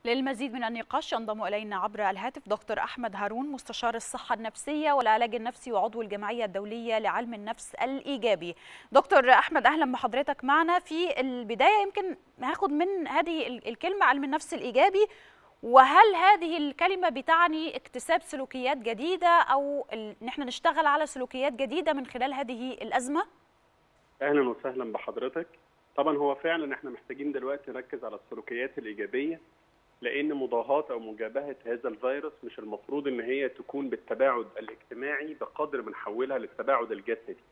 للمزيد من النقاش ينضم الينا عبر الهاتف دكتور احمد هارون مستشار الصحه النفسيه والعلاج النفسي وعضو الجمعيه الدوليه لعلم النفس الايجابي. دكتور احمد اهلا بحضرتك معنا في البدايه يمكن هاخد من هذه الكلمه علم النفس الايجابي وهل هذه الكلمه بتعني اكتساب سلوكيات جديده او ان احنا نشتغل على سلوكيات جديده من خلال هذه الازمه؟ اهلا وسهلا بحضرتك. طبعا هو فعلا احنا محتاجين دلوقتي نركز على السلوكيات الايجابيه لان مضاهاه او مجابهه هذا الفيروس مش المفروض ان هي تكون بالتباعد الاجتماعي بقدر ما نحولها للتباعد الجسدي.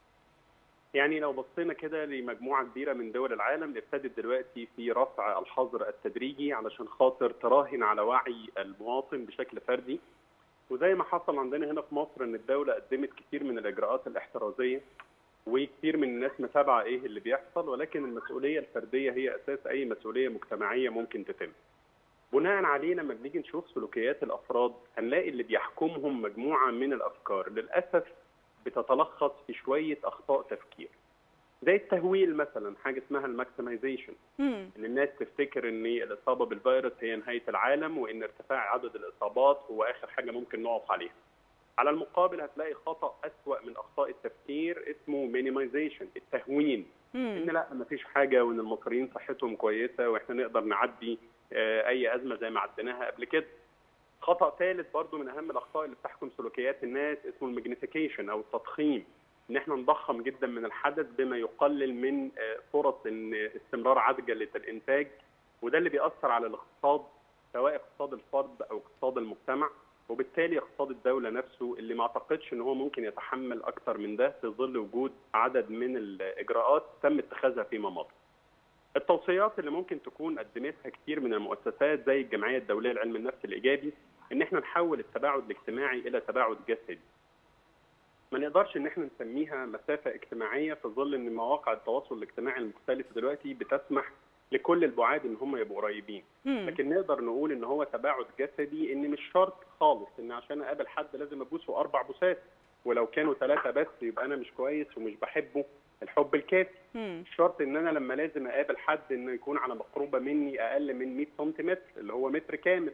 يعني لو بصينا كده لمجموعه كبيره من دول العالم ابتدت دلوقتي في رفع الحظر التدريجي علشان خاطر تراهن على وعي المواطن بشكل فردي وزي ما حصل عندنا هنا في مصر ان الدوله قدمت كتير من الاجراءات الاحترازيه وكتير من الناس متابعه ايه اللي بيحصل ولكن المسؤوليه الفرديه هي اساس اي مسؤوليه مجتمعيه ممكن تتم. بناء عليه لما بنيجي نشوف سلوكيات الافراد هنلاقي اللي بيحكمهم مجموعه من الافكار للاسف بتتلخص في شويه اخطاء تفكير. زي التهويل مثلا حاجه اسمها الماكسمايزيشن ان الناس تفتكر ان الاصابه بالفيروس هي نهايه العالم وان ارتفاع عدد الاصابات هو اخر حاجه ممكن نقف عليها. على المقابل هتلاقي خطا اسوا من اخطاء التفكير اسمه مينيمايزيشن التهوين ان لا ما فيش حاجه وان المصريين صحتهم كويسه واحنا نقدر نعدي اي ازمه زي ما عديناها قبل كده خطا ثالث برضو من اهم الاخطاء اللي بتحكم سلوكيات الناس اسمه الماجنيفيكيشن او التضخيم ان احنا نضخم جدا من الحدث بما يقلل من فرص ان استمرار عجله الانتاج وده اللي بيأثر على الاقتصاد سواء اقتصاد الفرد او اقتصاد المجتمع وبالتالي اقتصاد الدوله نفسه اللي ما اعتقدش ان هو ممكن يتحمل اكثر من ده في ظل وجود عدد من الاجراءات تم اتخاذها فيما مضى. التوصيات اللي ممكن تكون قدمتها كتير من المؤسسات زي الجمعيه الدوليه لعلم النفس الايجابي ان احنا نحول التباعد الاجتماعي الى تباعد جسدي. ما نقدرش ان احنا نسميها مسافه اجتماعيه في ظل ان مواقع التواصل الاجتماعي المختلفه دلوقتي بتسمح لكل البعاد ان هم يبقوا قريبين لكن نقدر نقول ان هو تباعد جسدي ان مش شرط خالص ان عشان اقابل حد لازم ابوسه اربع بوسات ولو كانوا ثلاثه بس يبقى انا مش كويس ومش بحبه الحب الكافي مش شرط ان انا لما لازم اقابل حد انه يكون على مقروبه مني اقل من 100 سنتيمتر اللي هو متر كامل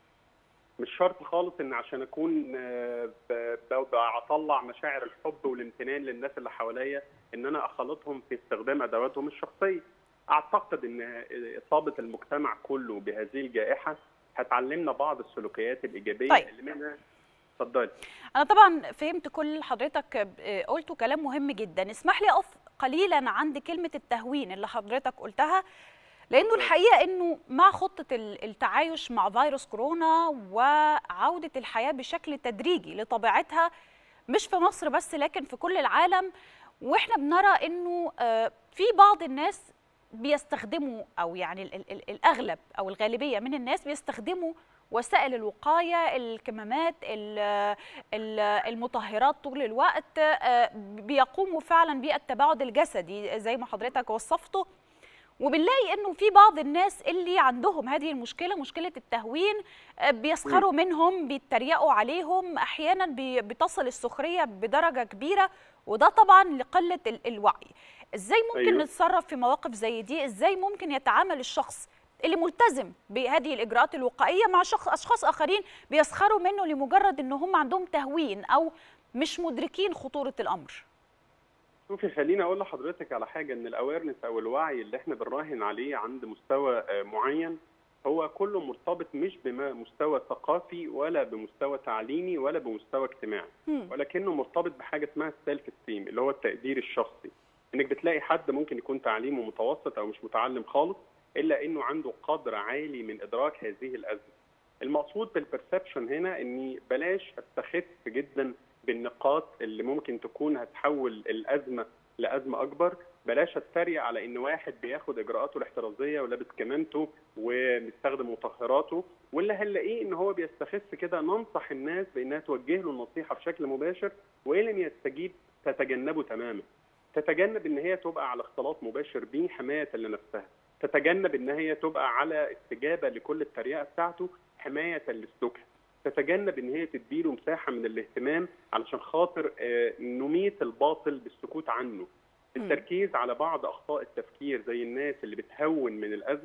مش شرط خالص ان عشان اكون بطلع مشاعر الحب والامتنان للناس اللي حواليا ان انا اخلطهم في استخدام ادواتهم الشخصيه اعتقد ان اصابه المجتمع كله بهذه الجائحه هتعلمنا بعض السلوكيات الايجابيه طيب. اللي منها اتفضلي انا طبعا فهمت كل حضرتك قلته كلام مهم جدا اسمح لي اقف قليلا عند كلمه التهوين اللي حضرتك قلتها لانه الحقيقه انه مع خطه التعايش مع فيروس كورونا وعوده الحياه بشكل تدريجي لطبيعتها مش في مصر بس لكن في كل العالم واحنا بنرى انه في بعض الناس بيستخدموا او يعني ال ال الاغلب او الغالبيه من الناس بيستخدموا وسائل الوقايه الكمامات المطهرات طول الوقت بيقوموا فعلا بالتباعد الجسدي زي ما حضرتك وصفته وبنلاقي انه في بعض الناس اللي عندهم هذه المشكله مشكله التهوين بيسخروا منهم بيتريقوا عليهم احيانا بتصل السخريه بدرجه كبيره وده طبعا لقله الوعي ازاي ممكن أيوه. نتصرف في مواقف زي دي ازاي ممكن يتعامل الشخص اللي ملتزم بهذه الاجراءات الوقائيه مع شخص اشخاص اخرين بيسخروا منه لمجرد ان هم عندهم تهوين او مش مدركين خطوره الامر شوفي خليني اقول لحضرتك على حاجه ان الاويرنس او الوعي اللي احنا بنراهن عليه عند مستوى معين هو كله مرتبط مش بمستوى ثقافي ولا بمستوى تعليمي ولا بمستوى اجتماعي ولكنه مرتبط بحاجه اسمها السيلف استيم اللي هو التقدير الشخصي انك بتلاقي حد ممكن يكون تعليمه متوسط او مش متعلم خالص الا انه عنده قدر عالي من ادراك هذه الازمه. المقصود بالبرسبشن هنا اني بلاش استخف جدا بالنقاط اللي ممكن تكون هتحول الازمه لازمه اكبر، بلاش اتريق على ان واحد بياخد اجراءاته الاحترازيه ولابس كمامته وبيستخدم مطهراته واللي هنلاقيه ان هو بيستخف كده ننصح الناس بانها توجه له النصيحه بشكل مباشر وان لم يستجيب تتجنبه تماما. تتجنب ان هي تبقى على اختلاط مباشر بيه حمايه لنفسها تتجنب ان هي تبقى على استجابه لكل التريقه بتاعته حمايه لسلوكها تتجنب ان هي تديله مساحه من الاهتمام علشان خاطر نميت الباطل بالسكوت عنه التركيز على بعض اخطاء التفكير زي الناس اللي بتهون من الازمه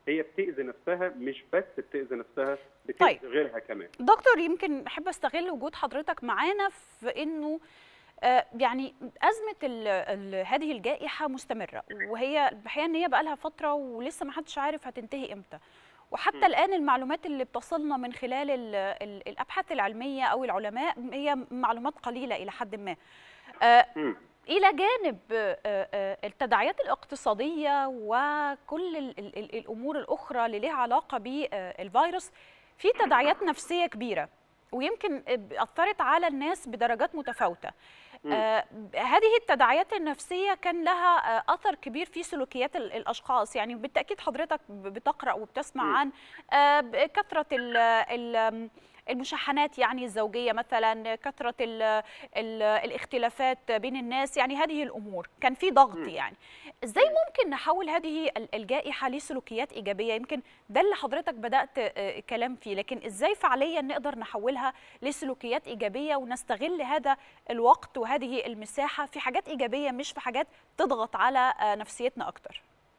هي بتاذي نفسها مش بس بتاذي نفسها بتاذي طيب. غيرها كمان دكتور يمكن احب استغل وجود حضرتك معانا في انه آه، يعني ازمه ال ال هذه الجائحه مستمره وهي الحقيقه ان هي بقى لها فتره ولسه ما حدش عارف هتنتهي امتى وحتى م. الان المعلومات اللي بتصلنا من خلال ال ال الابحاث العلميه او العلماء هي معلومات قليله الى حد ما آه، مم. الى جانب آه، آه، التداعيات الاقتصاديه وكل ال- ال- ال- الامور الاخرى اللي لها علاقه بالفيروس في تداعيات نفسيه كبيره ويمكن اثرت على الناس بدرجات متفاوته مم. آه، هذه التداعيات النفسيه كان لها آه، اثر كبير في سلوكيات ال- الاشخاص يعني بالتاكيد حضرتك ب- بتقرا وبتسمع مم. عن آه، ب- كثره ال- ال- المشاحنات يعني الزوجيه مثلا كثره ال ال الاختلافات بين الناس يعني هذه الامور كان في ضغط مم. يعني ازاي ممكن نحول هذه ال- الجائحه لسلوكيات ايجابيه يمكن ده اللي حضرتك بدات آه، كلام فيه لكن ازاي فعليا نقدر نحولها لسلوكيات ايجابيه ونستغل هذا الوقت وهذه المساحه في حاجات ايجابيه مش في حاجات تضغط على آه، نفسيتنا اكتر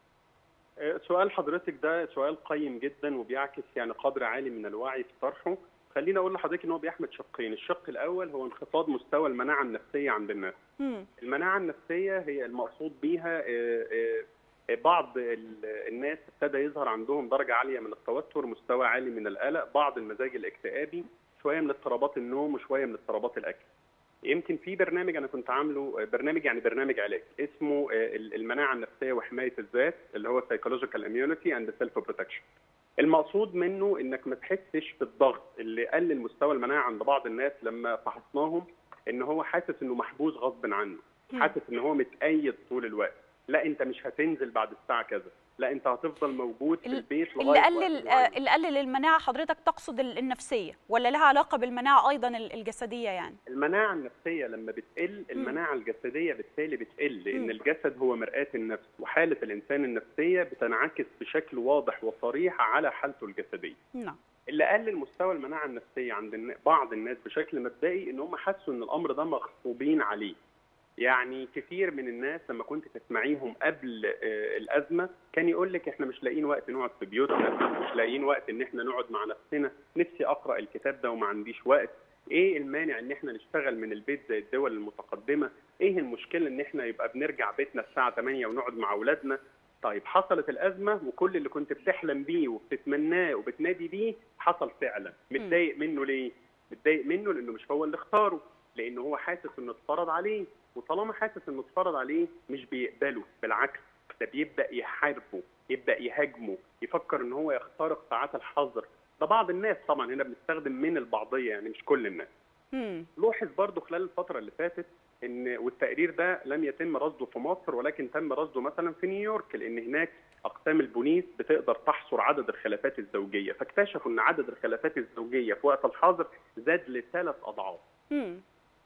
آه، سؤال حضرتك ده سؤال قيم جدا وبيعكس يعني قدر عالي من الوعي في طرحه خليني اقول لحضرتك ان هو بيحمل شقين الشق الاول هو انخفاض مستوى المناعه النفسيه عند الناس مم. المناعه النفسيه هي المقصود بيها آه، آه، آه، بعض ال- الناس ابتدى يظهر عندهم درجه عاليه من التوتر مستوى عالي من القلق بعض المزاج الاكتئابي شويه من اضطرابات النوم وشويه من اضطرابات الاكل يمكن في برنامج انا كنت عامله آه، برنامج يعني برنامج علاج اسمه آه، المناعه النفسيه وحمايه الذات اللي هو سايكولوجيكال اميونيتي اند سيلف بروتكشن المقصود منه انك ما تحسش بالضغط اللي قلل مستوى المناعه عند بعض الناس لما فحصناهم ان هو حاسس انه محبوس غصب عنه مم. حاسس ان هو متقيد طول الوقت لا انت مش هتنزل بعد الساعه كذا لا انت هتفضل موجود في ال- البيت اللي لغايه قلل وقت آه، معين. اللي قلل المناعه حضرتك تقصد ال- النفسيه ولا لها علاقه بالمناعه ايضا ال- الجسديه يعني المناعه النفسيه لما بتقل المناعه الجسديه بالتالي بتقل مم. لان الجسد هو مرآة النفس وحاله الانسان النفسيه بتنعكس بشكل واضح وصريح على حالته الجسديه نعم اللي قلل مستوى المناعه النفسيه عند النا- بعض الناس بشكل مبدئي ان هم حسوا ان الامر ده مغصوبين عليه يعني كثير من الناس لما كنت تسمعيهم قبل آه، الازمه كان يقول لك احنا مش لاقيين وقت نقعد في بيوتنا مش لاقيين وقت ان احنا نقعد مع نفسنا نفسي اقرا الكتاب ده وما عنديش وقت ايه المانع ان احنا نشتغل من البيت زي الدول المتقدمه ايه المشكله ان احنا يبقى بنرجع بيتنا الساعه 8 ونقعد مع اولادنا طيب حصلت الازمه وكل اللي كنت بتحلم بيه وبتتمناه وبتنادي بيه حصل فعلا متضايق منه ليه متضايق منه لانه مش هو اللي اختاره لانه هو حاسس انه اتفرض عليه وطالما حاسس انه اتفرض عليه مش بيقبله بالعكس ده بيبدا يحاربه يبدا يهاجمه يفكر ان هو يخترق ساعات الحظر ده بعض الناس طبعا هنا بنستخدم من البعضيه يعني مش كل الناس مم. لوحظ برضو خلال الفترة اللي فاتت ان والتقرير ده لم يتم رصده في مصر ولكن تم رصده مثلا في نيويورك لان هناك اقسام البوليس بتقدر تحصر عدد الخلافات الزوجيه فاكتشفوا ان عدد الخلافات الزوجيه في وقت الحظر زاد لثلاث اضعاف مم.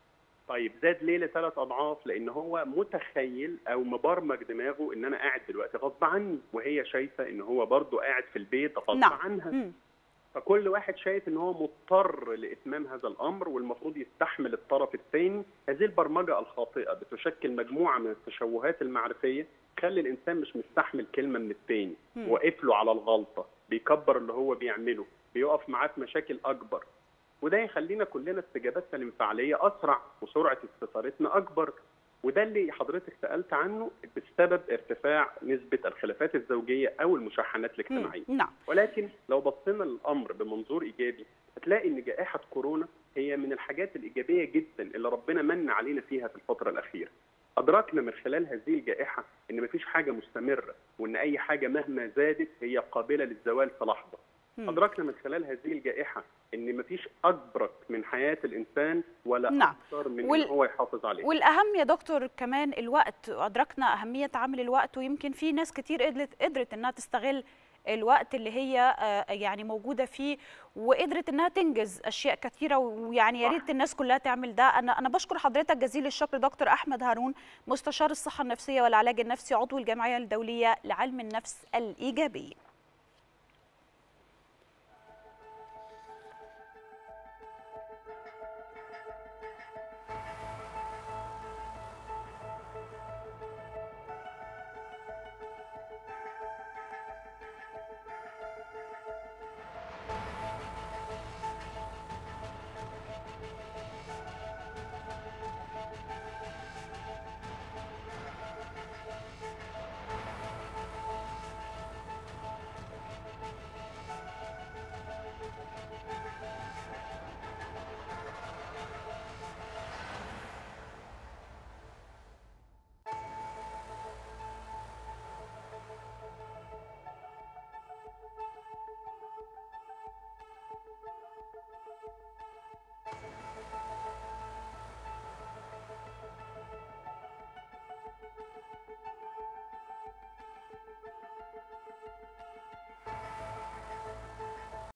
طيب زاد ليه لثلاث اضعاف لان هو متخيل او مبرمج دماغه ان انا قاعد دلوقتي غصب عني وهي شايفه ان هو برضه قاعد في البيت غصب نعم. عنها مم. فكل واحد شايف ان هو مضطر لاتمام هذا الامر والمفروض يستحمل الطرف الثاني هذه البرمجه الخاطئه بتشكل مجموعه من التشوهات المعرفيه تخلي الانسان مش مستحمل كلمه من الثاني مم. واقف له على الغلطه بيكبر اللي هو بيعمله بيقف معاه في مشاكل اكبر وده يخلينا كلنا استجاباتنا الانفعاليه اسرع وسرعه استثارتنا اكبر وده اللي حضرتك سالت عنه بسبب ارتفاع نسبه الخلافات الزوجيه او المشاحنات الاجتماعيه مم. نعم ولكن لو بصينا للامر بمنظور ايجابي هتلاقي ان جائحه كورونا هي من الحاجات الايجابيه جدا اللي ربنا من علينا فيها في الفتره الاخيره. ادركنا من خلال هذه الجائحه ان مفيش حاجه مستمره وان اي حاجه مهما زادت هي قابله للزوال في لحظه. مم. ادركنا من خلال هذه الجائحه ان مفيش ابرك من حياه الانسان ولا نعم. اكثر من وال- ان هو يحافظ عليها. والاهم يا دكتور كمان الوقت ادركنا اهميه عامل الوقت ويمكن في ناس كتير قدرت قدرت انها تستغل الوقت اللي هي آه، يعني موجوده فيه وقدرت انها تنجز اشياء كثيره ويعني يا صح. ريت الناس كلها تعمل ده انا انا بشكر حضرتك جزيل الشكر دكتور احمد هارون مستشار الصحه النفسيه والعلاج النفسي عضو الجمعيه الدوليه لعلم النفس الايجابي